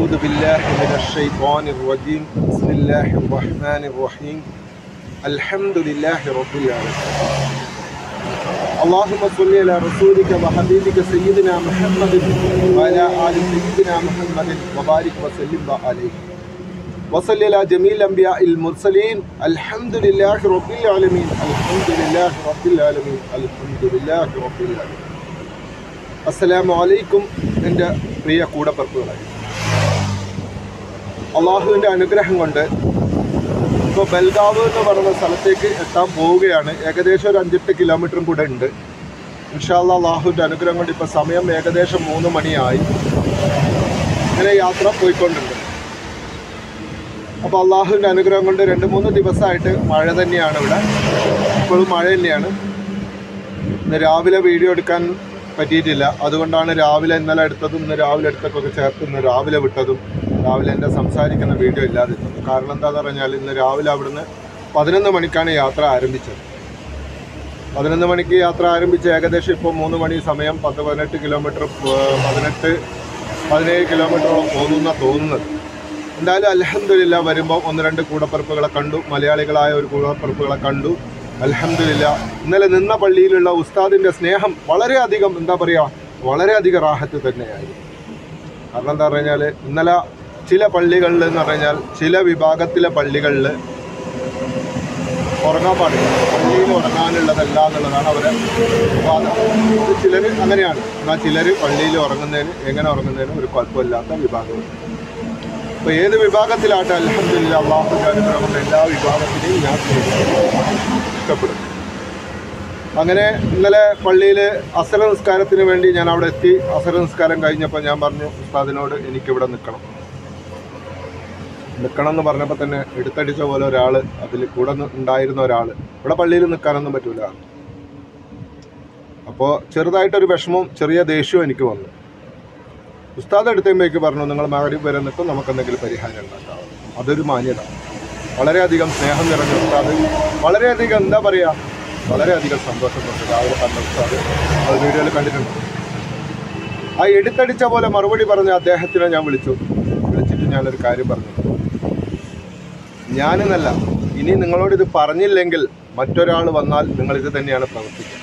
أعوذ بالله من الشيطان الرجيم بسم الله الرحمن الرحيم الحمد لله رب العالمين اللهم صل على رسولك وحبيبك سيدنا محمد وعلى آل سيدنا محمد وبارك وسلم عليه وصل على جميع الأنبياء المرسلين الحمد لله رب العالمين الحمد لله رب العالمين الحمد لله رب العالمين അസ്സലാമു അലൈക്കും എൻ്റെ പ്രിയ കൂടപ്പറപ്പുകളായി അള്ളാഹുവിൻ്റെ അനുഗ്രഹം കൊണ്ട് ഇപ്പോൾ ബൽഗാവ് എന്ന് പറയുന്ന സ്ഥലത്തേക്ക് എത്താൻ പോവുകയാണ് ഏകദേശം ഒരു അഞ്ചെട്ട് കിലോമീറ്ററും കൂടെ ഉണ്ട് ഇൻഷാല്ല അള്ളാഹുവിൻ്റെ അനുഗ്രഹം കൊണ്ട് ഇപ്പോൾ സമയം ഏകദേശം മൂന്ന് മണിയായി ഇങ്ങനെ യാത്ര പോയിക്കൊണ്ടുണ്ട് അപ്പോൾ അള്ളാഹുവിൻ്റെ അനുഗ്രഹം കൊണ്ട് രണ്ട് മൂന്ന് ദിവസമായിട്ട് മഴ തന്നെയാണ് ഇവിടെ ഇപ്പോഴും മഴ തന്നെയാണ് ഇന്ന് രാവിലെ വീഡിയോ എടുക്കാൻ പറ്റിയിട്ടില്ല അതുകൊണ്ടാണ് രാവിലെ ഇന്നലെ എടുത്തതും ഇന്ന് രാവിലെ എടുത്തൊക്കെ ചേർത്ത് ഇന്ന് രാവിലെ വിട്ടതും രാവിലെ എൻ്റെ സംസാരിക്കുന്ന വീഡിയോ ഇല്ലാതിരുന്നത് കാരണം എന്താണെന്ന് പറഞ്ഞാൽ ഇന്ന് രാവിലെ അവിടുന്ന് പതിനൊന്ന് മണിക്കാണ് യാത്ര ആരംഭിച്ചത് പതിനൊന്ന് മണിക്ക് യാത്ര ആരംഭിച്ച് ഏകദേശം ഇപ്പോൾ മൂന്ന് മണി സമയം പത്ത് പതിനെട്ട് കിലോമീറ്റർ പ- പതിനെട്ട് പതിനേഴ് കിലോമീറ്ററോളം പോകുന്ന തോന്നുന്നത് എന്തായാലും അലഹമില്ല വരുമ്പോൾ ഒന്ന് രണ്ട് കൂടപ്പറപ്പുകളെ കണ്ടു മലയാളികളായ ഒരു കൂടപ്പറപ്പുകളെ കണ്ടു അലഹമില്ല ഇന്നലെ നിന്ന പള്ളിയിലുള്ള ഉസ്താദിൻ്റെ സ്നേഹം വളരെയധികം എന്താ പറയുക വളരെയധികം റാഹത്ത് തന്നെയായിരുന്നു കാരണം എന്താ പറഞ്ഞാൽ ഇന്നലെ ചില പള്ളികളിൽ എന്ന് പറഞ്ഞാൽ ചില വിഭാഗത്തിലെ പള്ളികളിൽ ഉറങ്ങാൻ പാടില്ല പള്ളിയിൽ ഉറങ്ങാനുള്ളതല്ല എന്നുള്ളതാണ് അവരെ വാദം ഇത് ചിലർ അങ്ങനെയാണ് എന്നാൽ ചിലർ പള്ളിയിൽ ഉറങ്ങുന്നതിന് എങ്ങനെ ഉറങ്ങുന്നതിന് ഒരു കുഴപ്പമില്ലാത്ത വിഭാഗമുണ്ട് അപ്പോൾ ഏത് വിഭാഗത്തിലാട്ടെ അലഹമില്ല അള്ളാഹുൻ്റെ അനുഗ്രഹം കൊണ്ട് എല്ലാ വിഭാഗത്തിനെയും ഞാൻ ഇഷ്ടപ്പെടും അങ്ങനെ ഇന്നലെ പള്ളിയിൽ അസര നിസ്കാരത്തിന് വേണ്ടി ഞാൻ അവിടെ എത്തി അസര നിസ്കാരം കഴിഞ്ഞപ്പോൾ ഞാൻ പറഞ്ഞു ഉസ്താദിനോട് എനിക്കിവിടെ നിൽക്കണം നിൽക്കണം എന്ന് പറഞ്ഞപ്പോൾ തന്നെ എടുത്തടിച്ച പോലെ ഒരാൾ അതിൽ കൂടെ നി- ഉണ്ടായിരുന്ന ഒരാൾ ഇവിടെ പള്ളിയിൽ നിൽക്കാനൊന്നും പറ്റൂല അപ്പോൾ ചെറുതായിട്ടൊരു വിഷമവും ചെറിയ ദേഷ്യവും എനിക്ക് വന്നു ഉസ്താദ് എടുത്തേമ്പേക്ക് പറഞ്ഞു നിങ്ങൾ മകരി വരെ നിൽക്കും നമുക്ക് എന്തെങ്കിലും പരിഹാരം ഉണ്ടാക്കാം അതൊരു മാന്യത വളരെയധികം സ്നേഹം നിറഞ്ഞ ഉസ്താദ് വളരെയധികം എന്താ പറയുക വളരെയധികം സന്തോഷമുണ്ട് രാവിലെ കണ്ട ഉസ്താദ് അത് വീഡിയോയിൽ കണ്ടിട്ടുണ്ട് ആ എടുത്തടിച്ച പോലെ മറുപടി പറഞ്ഞ അദ്ദേഹത്തിനെ ഞാൻ വിളിച്ചു വിളിച്ചിട്ട് ഞാനൊരു കാര്യം പറഞ്ഞു ഞാനെന്നല്ല ഇനി നിങ്ങളോട് ഇത് പറഞ്ഞില്ലെങ്കിൽ മറ്റൊരാൾ വന്നാൽ നിങ്ങൾ ഇത് തന്നെയാണ് പ്രവർത്തിക്കുക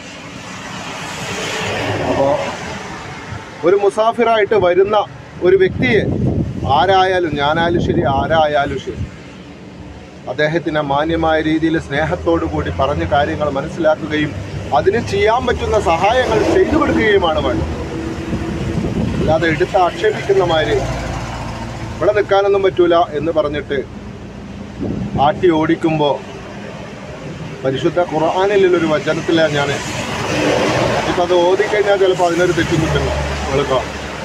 അപ്പോൾ ഒരു മുസാഫിറായിട്ട് വരുന്ന ഒരു വ്യക്തിയെ ആരായാലും ഞാനായാലും ശരി ആരായാലും ശരി അദ്ദേഹത്തിനെ മാന്യമായ രീതിയിൽ സ്നേഹത്തോടു കൂടി പറഞ്ഞ കാര്യങ്ങൾ മനസ്സിലാക്കുകയും അതിന് ചെയ്യാൻ പറ്റുന്ന സഹായങ്ങൾ ചെയ്തു കൊടുക്കുകയുമാണ് വേണ്ടത് അല്ലാതെ എടുത്ത് ആക്ഷേപിക്കുന്ന മാതിരി ഇവിടെ നിൽക്കാനൊന്നും പറ്റൂല എന്ന് പറഞ്ഞിട്ട് ആട്ടി ഓടിക്കുമ്പോൾ പരിശുദ്ധ ഖുർആാനിലൊരു വചനത്തിലാണ് ഞാൻ ഇപ്പം അത് ഓതിക്കഴിഞ്ഞാൽ ചിലപ്പോൾ അതിനൊരു തെറ്റും കിട്ടുന്നു നിങ്ങളിപ്പോൾ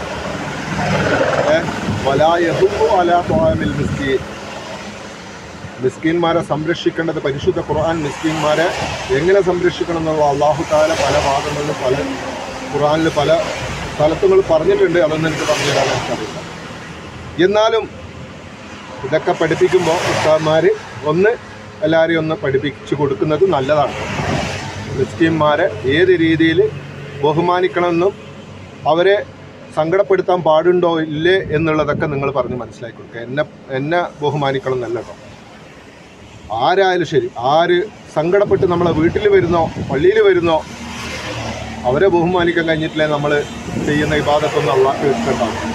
ഏ വലായഹുബു അലാ ത്വാമിൽ മിസ്കീൻ മിസ്കീന്മാരെ സംരക്ഷിക്കേണ്ടത് പരിശുദ്ധ ഖുർആൻ മിസ്കീന്മാരെ എങ്ങനെ സംരക്ഷിക്കണം എന്നുള്ള അള്ളാഹു താല പല ഭാഗങ്ങളിലും പല ഖുർആനിൽ പല സ്ഥലത്തുകൾ പറഞ്ഞിട്ടുണ്ട് അതൊന്നും എനിക്ക് പറഞ്ഞു തരാൻ എനിക്കറിയില്ല എന്നാലും ഇതൊക്കെ പഠിപ്പിക്കുമ്പോൾ ഉസ്താദ്മാർ ഒന്ന് എല്ലാവരെയും ഒന്ന് പഠിപ്പിച്ചു കൊടുക്കുന്നത് നല്ലതാണ് ക്രിസ്ത്യന്മാരെ ഏത് രീതിയിൽ ബഹുമാനിക്കണമെന്നും അവരെ സങ്കടപ്പെടുത്താൻ പാടുണ്ടോ ഇല്ലേ എന്നുള്ളതൊക്കെ നിങ്ങൾ പറഞ്ഞ് മനസ്സിലാക്കി കൊടുക്കുക എന്നെ എന്നെ ബഹുമാനിക്കണം എന്നല്ല കേട്ടോ ആരായാലും ശരി ആര് സങ്കടപ്പെട്ട് നമ്മളെ വീട്ടിൽ വരുന്നോ പള്ളിയിൽ വരുന്നോ അവരെ ബഹുമാനിക്കാൻ കഴിഞ്ഞിട്ടില്ലേ നമ്മൾ ചെയ്യുന്ന ഇബാദത്തൊന്നും അള്ളാഹ് ഇഷ്ടമുണ്ടാവും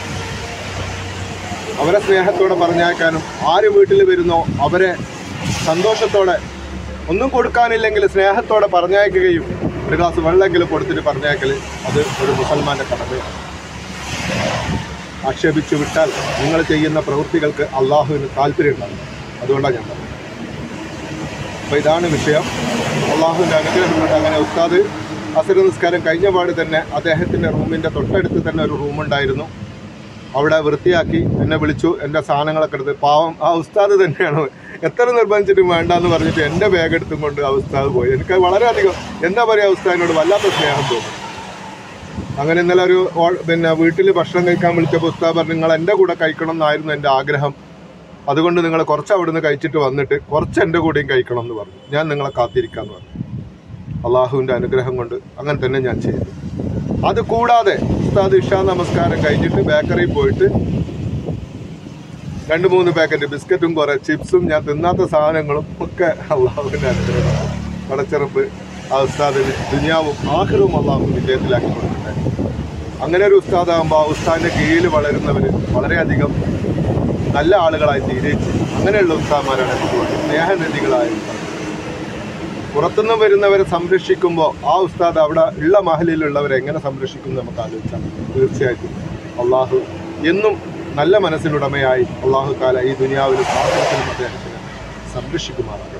അവരെ സ്നേഹത്തോടെ പറഞ്ഞയക്കാനും ആര് വീട്ടിൽ വരുന്നോ അവരെ സന്തോഷത്തോടെ ഒന്നും കൊടുക്കാനില്ലെങ്കിൽ സ്നേഹത്തോടെ പറഞ്ഞയക്കുകയും ഒരു ഗ്ലാസ് വെള്ളമെങ്കിലും കൊടുത്തിട്ട് പറഞ്ഞയക്കൽ അത് ഒരു മുസൽമാന്റെ കടമയാണ് ആക്ഷേപിച്ചു വിട്ടാൽ നിങ്ങൾ ചെയ്യുന്ന പ്രവൃത്തികൾക്ക് അള്ളാഹുവിന് താല്പര്യമുണ്ടാകും അതുകൊണ്ടാണ് ഞാൻ പറഞ്ഞത് അപ്പോൾ ഇതാണ് വിഷയം അള്ളാഹുവിൻ്റെ അനുഗ്രഹം കൊണ്ട് അങ്ങനെ ഉസ്താദ് അസര നിസ്കാരം കഴിഞ്ഞ പാട് തന്നെ അദ്ദേഹത്തിൻ്റെ റൂമിൻ്റെ തൊട്ടടുത്ത് തന്നെ ഒരു റൂമുണ്ടായിരുന്നു അവിടെ വൃത്തിയാക്കി എന്നെ വിളിച്ചു എൻ്റെ സാധനങ്ങളൊക്കെ എടുത്ത് പാവം ആ ഉസ്താദ് തന്നെയാണ് എത്ര നിർബന്ധിച്ചിട്ടും വേണ്ട എന്ന് പറഞ്ഞിട്ട് എൻ്റെ ബാഗ് എടുത്തും കൊണ്ട് ആ ഉസ്താദ് പോയി എനിക്ക് വളരെയധികം എന്താ പറയുക ഉസ്താദിനോട് വല്ലാത്ത സ്നേഹം തോന്നി അങ്ങനെ ഇന്നലെ ഒരു ഓ- പിന്നെ വീട്ടിൽ ഭക്ഷണം കഴിക്കാൻ വിളിച്ചപ്പോൾ ഉസ്താദ് പറഞ്ഞു നിങ്ങൾ എൻ്റെ കൂടെ കഴിക്കണം എന്നായിരുന്നു എൻ്റെ ആഗ്രഹം അതുകൊണ്ട് നിങ്ങൾ കുറച്ച് അവിടുന്ന് കഴിച്ചിട്ട് വന്നിട്ട് കുറച്ച് എൻ്റെ കൂടെയും കഴിക്കണം എന്ന് പറഞ്ഞു ഞാൻ നിങ്ങളെ കാത്തിരിക്കാന്ന് പറഞ്ഞു അള്ളാഹുവിൻ്റെ അനുഗ്രഹം കൊണ്ട് അങ്ങനെ തന്നെ ഞാൻ ചെയ്തു അത് കൂടാതെ ഉസ്താദ് ഇഷാ നമസ്കാരം കഴിഞ്ഞിട്ട് ബേക്കറിയിൽ പോയിട്ട് രണ്ട് മൂന്ന് പാക്കറ്റ് ബിസ്ക്കറ്റും കുറെ ചിപ്സും ഞാൻ തിന്നാത്ത സാധനങ്ങളും ഒക്കെ അള്ളാഹുവിൻ്റെ അനുഗ്രഹം പടച്ചെറുപ്പ് ആ ഉസ്താദ് ദുനിയാവും ആഹ്റവും അള്ളാഹു വിജയത്തിലാക്കി കൊടുക്കട്ടെ അങ്ങനെ ഒരു ഉസ്താദാകുമ്പോൾ ആ ഉസ്താദിൻ്റെ കീഴിൽ വളരുന്നവർ വളരെയധികം നല്ല ആളുകളായി തീരേച്ച് അങ്ങനെയുള്ള ഉസ്താദ്മാരാണ് എനിക്ക് വേണ്ടത്. സ്നേഹനദികളായ ഉസ്താദ് പുറത്തുനിന്ന് വരുന്നവരെ സംരക്ഷിക്കുമ്പോൾ ആ ഉസ്താദ് അവിടെ ഉള്ള മഹലിലുള്ളവരെ എങ്ങനെ സംരക്ഷിക്കും എന്ന് നമുക്ക് ആലോചിച്ചാൽ തീർച്ചയായിട്ടും അള്ളാഹു എന്നും നല്ല മനസ്സിനുടമയായി അള്ളാഹു കാല ഈ ദുനിയാവിലും ആഹ്ലത്തിലും അദ്ദേഹത്തിന് സംരക്ഷിക്കുമാറാകട്ടെ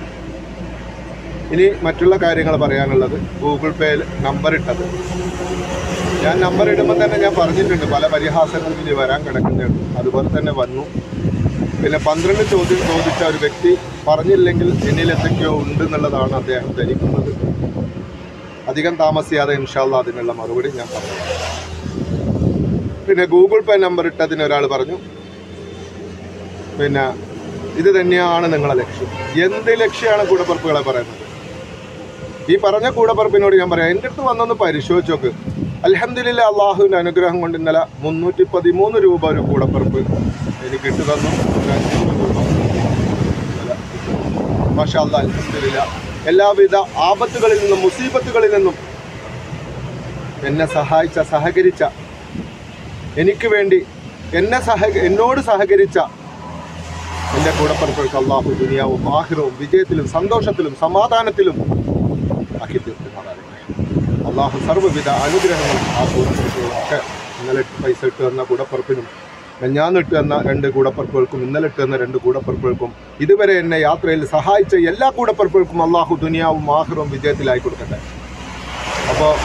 ഇനി മറ്റുള്ള കാര്യങ്ങൾ പറയാനുള്ളത് ഗൂഗിൾ പേയിൽ നമ്പർ ഇട്ടത് ഞാൻ നമ്പർ ഇടുമ്പോൾ തന്നെ ഞാൻ പറഞ്ഞിട്ടുണ്ട് പല പരിഹാസങ്ങളും ഇനി വരാൻ കിടക്കുന്നുണ്ട് അതുപോലെ തന്നെ വന്നു പിന്നെ പന്ത്രണ്ട് ചോദ്യം ചോദിച്ച ഒരു വ്യക്തി പറഞ്ഞില്ലെങ്കിൽ എന്നിൽ എന്തൊക്കെയോ ഉണ്ട് എന്നുള്ളതാണ് അദ്ദേഹം ധരിക്കുന്നത് അധികം താമസിയാതെ ഇൻഷാല്ല അതിനുള്ള മറുപടി ഞാൻ പറഞ്ഞു പിന്നെ ഗൂഗിൾ പേ നമ്പർ ഇട്ടതിന് ഒരാൾ പറഞ്ഞു പിന്നെ ഇത് തന്നെയാണ് നിങ്ങളെ ലക്ഷ്യം എന്ത് ലക്ഷ്യമാണ് കൂടപ്പറപ്പുകളെ പറയുന്നത് ഈ പറഞ്ഞ കൂടപ്പറപ്പിനോട് ഞാൻ പറയാം എൻ്റെ അടുത്ത് വന്നൊന്ന് പരിശോധിച്ച് നോക്ക് അലഹദില്ല അള്ളാഹുവിൻ്റെ അനുഗ്രഹം കൊണ്ട് ഇന്നലെ മുന്നൂറ്റി പതിമൂന്ന് രൂപ ഒരു കൂടപ്പറപ്പ് എനിക്ക് ഇട്ട് തന്നു ഒരു അഞ്ഞൂറ് രൂപ ഇന്നലെ ഇട്ടു. മാഷാ അല്ലാ അൽഹംദുലില്ല എല്ലാവിധ ആപത്തുകളിൽ നിന്നും മുസീബത്തുകളിൽ നിന്നും എന്നെ സഹായിച്ച സഹകരിച്ച എനിക്ക് വേണ്ടി എന്നെ സഹ എന്നോട് സഹകരിച്ച എൻ്റെ കൂടപ്പറപ്പുകൾക്ക് അള്ളാഹു ദുനിയാവും ആഹിറവും വിജയത്തിലും സന്തോഷത്തിലും സമാധാനത്തിലും ആക്കി തീർക്കുമാറാകട്ടെ അള്ളാഹു സർവ്വവിധ അനുഗ്രഹങ്ങളും ആ കൂടപ്പറപ്പുകളൊക്കെ ഇന്നലെ പൈസ ഇട്ട് തന്ന കൂടപ്പറപ്പിനും ഞാൻ ഇട്ട് തന്ന രണ്ട് കൂടപ്പറപ്പുകൾക്കും ഇന്നലെ ഇട്ട് തന്ന രണ്ട് കൂടപ്പറപ്പുകൾക്കും ഇതുവരെ എന്നെ യാത്രയിൽ സഹായിച്ച എല്ലാ കൂടപ്പറപ്പുകൾക്കും അള്ളാഹു ദുനിയാവും ആഹിറവും വിജയത്തിലായി കൊടുക്കട്ടെ അപ്പോൾ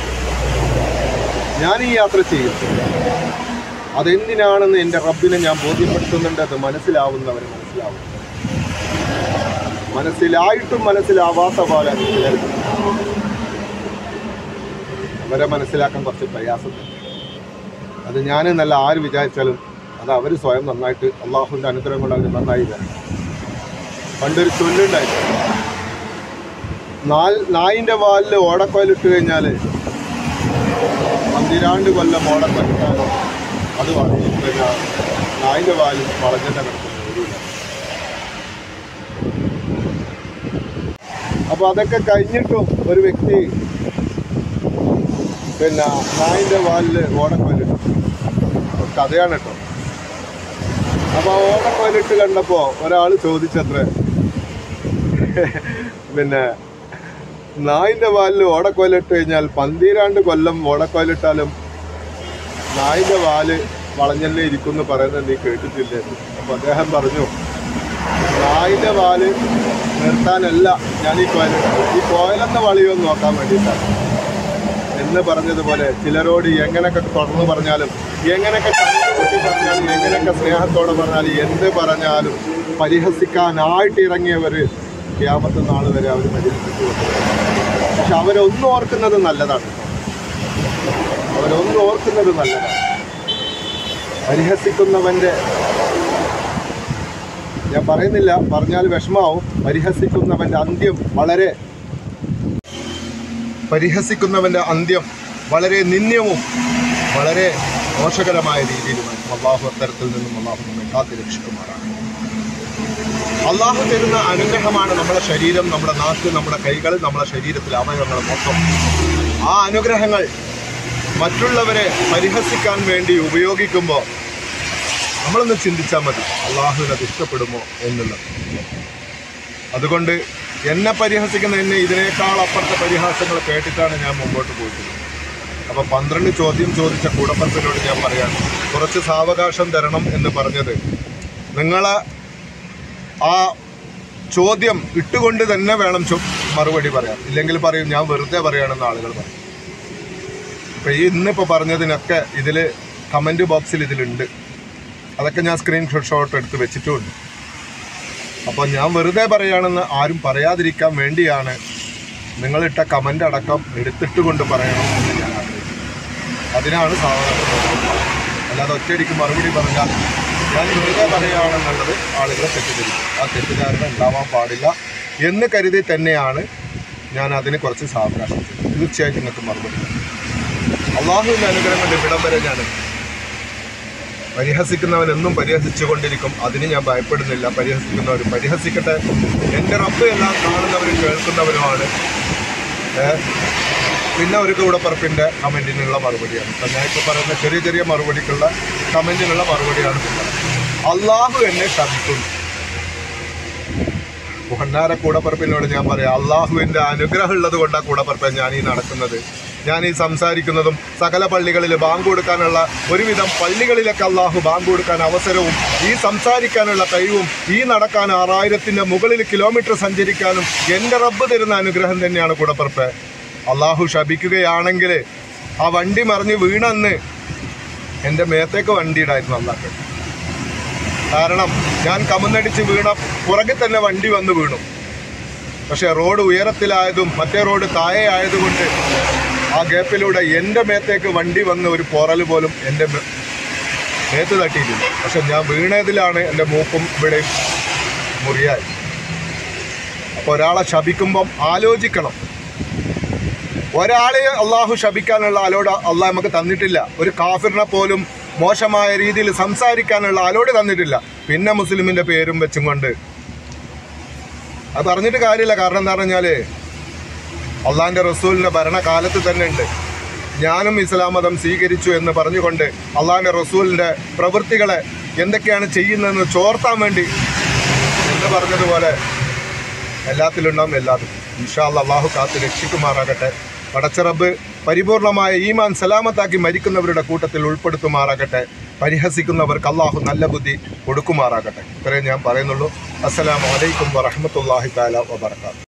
ഞാൻ ഈ യാത്ര ചെയ്യും അതെന്തിനാണെന്ന് എൻ്റെ റബ്ബിനെ ഞാൻ ബോധ്യപ്പെടുത്തുന്നുണ്ട് അത് മനസ്സിലാവുന്നവർ മനസ്സിലാവും മനസ്സിലായിട്ടും മനസ്സിലാവാത്ത പോലെ ചിലർക്ക് അവരെ മനസ്സിലാക്കാൻ കുറച്ച് പ്രയാസമുണ്ട് അത് ഞാൻ നല്ല ആര് വിചാരിച്ചാലും അത് അവർ സ്വയം നന്നായിട്ട് അള്ളാഹുവിൻ്റെ അനുഗ്രഹം കൊണ്ട് അവർ നന്നായി വരണം പണ്ടൊരു ചൊല്ലുണ്ടായിരുന്നു നാല് നായിൻ്റെ വാലിൽ ഓടക്കോലിട്ട് കഴിഞ്ഞാൽ പന്തിരാണ്ട് കൊല്ലം ഓടക്കൊലിട്ടാലും അത് വളഞ്ഞു പിന്നെ നായിൻ്റെ വാലിൽ വളഞ്ഞിട്ട് കിടക്കുന്നത് ഒരു അപ്പോൾ അതൊക്കെ കഴിഞ്ഞിട്ടും ഒരു വ്യക്തി പിന്നെ നായിൻ്റെ വാലിൽ ഓടക്കൊല്ലിട്ടു കഥയാണ് കേട്ടോ അപ്പോൾ ആ ഓടക്കൊല്ലിട്ട് കണ്ടപ്പോൾ ഒരാൾ ചോദിച്ചത്രേ പിന്നെ നായിൻ്റെ വാലിൽ ഓടക്കൊല്ലിട്ട് കഴിഞ്ഞാൽ പന്തീരാണ്ട് കൊല്ലം ഓടക്കൊല്ലിട്ടാലും നായിൻ്റെ വാല് വളഞ്ഞല്ലേ ഇരിക്കും എന്ന് പറയുന്നത് നീ കേട്ടിട്ടില്ലേ അപ്പോൾ അദ്ദേഹം പറഞ്ഞു നായിൻ്റെ വാല് നിർത്താനല്ല ഞാൻ ഈ കോയിലിട്ടത് ഈ കോയിലെന്ന വളിയൊന്ന് നോക്കാൻ വേണ്ടിയിട്ടാണ് എന്ന് പറഞ്ഞതുപോലെ ചിലരോട് എങ്ങനെയൊക്കെ തുറന്നു പറഞ്ഞാലും എങ്ങനെയൊക്കെ കണ്ടുകൂട്ടി പറഞ്ഞാലും എങ്ങനെയൊക്കെ സ്നേഹത്തോടെ പറഞ്ഞാലും എന്ത് പറഞ്ഞാലും പരിഹസിക്കാനായിട്ട് ഇറങ്ങിയവർ ക്യാമത്തെ നാൾ വരെ അവർ പരിഹസിച്ചു പക്ഷെ അവരൊന്നും ഓർക്കുന്നത് നല്ലതാണ് അവരൊന്നും ഓർക്കുന്നത് നല്ലതാണ് പരിഹസിക്കുന്നവൻ്റെ ഞാൻ പറയുന്നില്ല പറഞ്ഞാൽ വിഷമാവും പരിഹസിക്കുന്നവൻ്റെ അന്ത്യം വളരെ പരിഹസിക്കുന്നവൻ്റെ അന്ത്യം വളരെ നിന്ദ്യവും വളരെ ദോഷകരമായ രീതിയിലുമാണ് അള്ളാഹു അത്തരത്തിൽ നിന്നും അള്ളാഹു നമ്മെ കാത്തു രക്ഷിക്കുമാറാണ് അള്ളാഹു തരുന്ന അനുഗ്രഹമാണ് നമ്മുടെ ശരീരം നമ്മുടെ നാക്ക് നമ്മുടെ കൈകൾ നമ്മുടെ ശരീരത്തിലെ അവയവങ്ങൾ മൊത്തം ആ അനുഗ്രഹങ്ങൾ മറ്റുള്ളവരെ പരിഹസിക്കാൻ വേണ്ടി ഉപയോഗിക്കുമ്പോൾ നമ്മളൊന്ന് ചിന്തിച്ചാൽ മതി അള്ളാഹുവിന് അത് ഇഷ്ടപ്പെടുമോ എന്നുള്ളത് അതുകൊണ്ട് എന്നെ പരിഹസിക്കുന്ന എന്നെ ഇതിനേക്കാൾ അപ്പുറത്തെ പരിഹാസങ്ങൾ കേട്ടിട്ടാണ് ഞാൻ മുമ്പോട്ട് പോയിട്ടുള്ളത് അപ്പോൾ പന്ത്രണ്ട് ചോദ്യം ചോദിച്ച കൂടപ്പറപ്പിനോട് ഞാൻ പറയാം കുറച്ച് സാവകാശം തരണം എന്ന് പറഞ്ഞത് നിങ്ങൾ ആ ചോദ്യം ഇട്ടുകൊണ്ട് തന്നെ വേണം ചോ മറുപടി പറയാൻ ഇല്ലെങ്കിൽ പറയും ഞാൻ വെറുതെ പറയുകയാണെന്ന് ആളുകൾ പറയും ഇപ്പം ഈ ഇന്നിപ്പോൾ പറഞ്ഞതിനൊക്കെ ഇതിൽ കമൻറ്റ് ബോക്സിൽ ഇതിലുണ്ട് അതൊക്കെ ഞാൻ സ്ക്രീൻ ഷോട്ട് എടുത്ത് വെച്ചിട്ടുമുണ്ട് അപ്പോൾ ഞാൻ വെറുതെ പറയുകയാണെന്ന് ആരും പറയാതിരിക്കാൻ വേണ്ടിയാണ് നിങ്ങളിട്ട കമൻ്റ് അടക്കം എടുത്തിട്ട് കൊണ്ട് പറയണം എന്ന് ഞാൻ ആഗ്രഹിക്കുന്നു അതിനാണ് സാധാരണ അല്ലാതെ ഒറ്റയടിക്ക് മറുപടി പറഞ്ഞാൽ ഞാൻ വെറുതെ പറയുകയാണെന്നുള്ളത് ആളുകളെ തെറ്റിദ്ധരിക്കും ആ തെറ്റിദ്ധാരണ ഉണ്ടാവാൻ പാടില്ല എന്ന് കരുതി തന്നെയാണ് ഞാൻ അതിന് കുറച്ച് സാവകാശം ചെയ്തത്. തീർച്ചയായിട്ടും നിങ്ങൾക്ക് മറുപടി തരും. അള്ളാഹുവിൻ്റെ അനുഗ്രഹം കൊണ്ട് ഇവിടം വരെ ഞാൻ പരിഹസിക്കുന്നവൻ എന്നും പരിഹസിച്ചുകൊണ്ടിരിക്കും അതിന് ഞാൻ ഭയപ്പെടുന്നില്ല പരിഹസിക്കുന്നവരും പരിഹസിക്കട്ടെ എൻ്റെ റബ്ബ് എല്ലാം കാണുന്നവരും കേൾക്കുന്നവരുമാണ് ഏ? പിന്നെ ഒരു കൂടപ്പറപ്പിൻ്റെ കമൻറ്റിനുള്ള മറുപടിയാണ് ഇപ്പം ഞാൻ ഇപ്പോൾ പറയുന്ന ചെറിയ ചെറിയ മറുപടിക്കുള്ള കമൻറ്റിനുള്ള മറുപടിയാണ് പിന്നെ അള്ളാഹു എന്നെ ശപിക്കുന്നു പൊന്നാര കൂടപ്പറപ്പിനോട് ഞാൻ പറയാം അള്ളാഹുവിൻ്റെ അനുഗ്രഹം ഉള്ളത് കൊണ്ടാണ് കൂടപ്പറപ്പ് ഞാൻ ഈ നടക്കുന്നത് ഞാൻ ഈ സംസാരിക്കുന്നതും സകല പള്ളികളിൽ ബാങ്ക് കൊടുക്കാനുള്ള ഒരുവിധം പള്ളികളിലൊക്കെ അള്ളാഹു ബാങ്ക് കൊടുക്കാൻ അവസരവും ഈ സംസാരിക്കാനുള്ള കഴിവും ഈ നടക്കാൻ ആറായിരത്തിൻ്റെ മുകളിൽ കിലോമീറ്റർ സഞ്ചരിക്കാനും എൻ്റെ റബ്ബ് തരുന്ന അനുഗ്രഹം തന്നെയാണ് കൂടപ്പറപ്പ് അള്ളാഹു ശപിക്കുകയാണെങ്കിൽ ആ വണ്ടി മറിഞ്ഞ് വീണെന്ന് എൻ്റെ മേത്തേക്ക് വണ്ടി ഇടായിരുന്നു അള്ളാഹ് കാരണം ഞാൻ കമുന്നടിച്ച് വീണ പുറകിൽ തന്നെ വണ്ടി വന്ന് വീണു പക്ഷെ റോഡ് ഉയരത്തിലായതും മറ്റേ റോഡ് താഴെ ആയതുകൊണ്ട് ആ ഗ്യാപ്പിലൂടെ എൻ്റെ മേത്തേക്ക് വണ്ടി വന്ന് ഒരു പോറൽ പോലും എൻ്റെ മേ- മേത്ത് തട്ടിയിട്ടില്ല പക്ഷെ ഞാൻ വീണതിലാണ് എൻ്റെ മൂക്കും ഇവിടെയും മുറിയായി അപ്പോൾ ഒരാളെ ശപിക്കുമ്പം ആലോചിക്കണം ഒരാളെ അള്ളാഹു ശപിക്കാനുള്ള അലോട് അള്ളാഹ് നമുക്ക് തന്നിട്ടില്ല ഒരു കാഫിറിനെ പോലും മോശമായ രീതിയിൽ സംസാരിക്കാനുള്ള അലോട് തന്നിട്ടില്ല പിന്നെ മുസ്ലിമിന്റെ പേരും വെച്ചും കൊണ്ട് അത് പറഞ്ഞിട്ട് കാര്യമില്ല കാരണം എന്താ പറഞ്ഞാല് അള്ളാഹിന്റെ റസൂലിന്റെ ഭരണകാലത്ത് തന്നെ ഉണ്ട് ഞാനും ഇസ്ലാം മതം സ്വീകരിച്ചു എന്ന് പറഞ്ഞുകൊണ്ട് അള്ളാഹിന്റെ റസൂലിന്റെ പ്രവൃത്തികളെ എന്തൊക്കെയാണ് ചെയ്യുന്നതെന്ന് ചോർത്താൻ വേണ്ടി എന്ന് പറഞ്ഞതുപോലെ എല്ലാത്തിലുണ്ടാവും എല്ലാതും ഇൻഷാല്ല അള്ളാഹു കാത്ത് രക്ഷിക്കുമാറാകട്ടെ പടച്ചറബ് പരിപൂർണമായ ഈമാൻ സലാമത്താക്കി മരിക്കുന്നവരുടെ കൂട്ടത്തിൽ ഉൾപ്പെടുത്തുമാറാകട്ടെ പരിഹസിക്കുന്നവർക്ക് അള്ളാഹു നല്ല ബുദ്ധി കൊടുക്കുമാറാകട്ടെ ഇത്രയും ഞാൻ പറയുന്നുള്ളൂ അസ്സലാമു അലൈക്കും വറഹമത്തല്ലാഹി താല വബർക്കാത്തു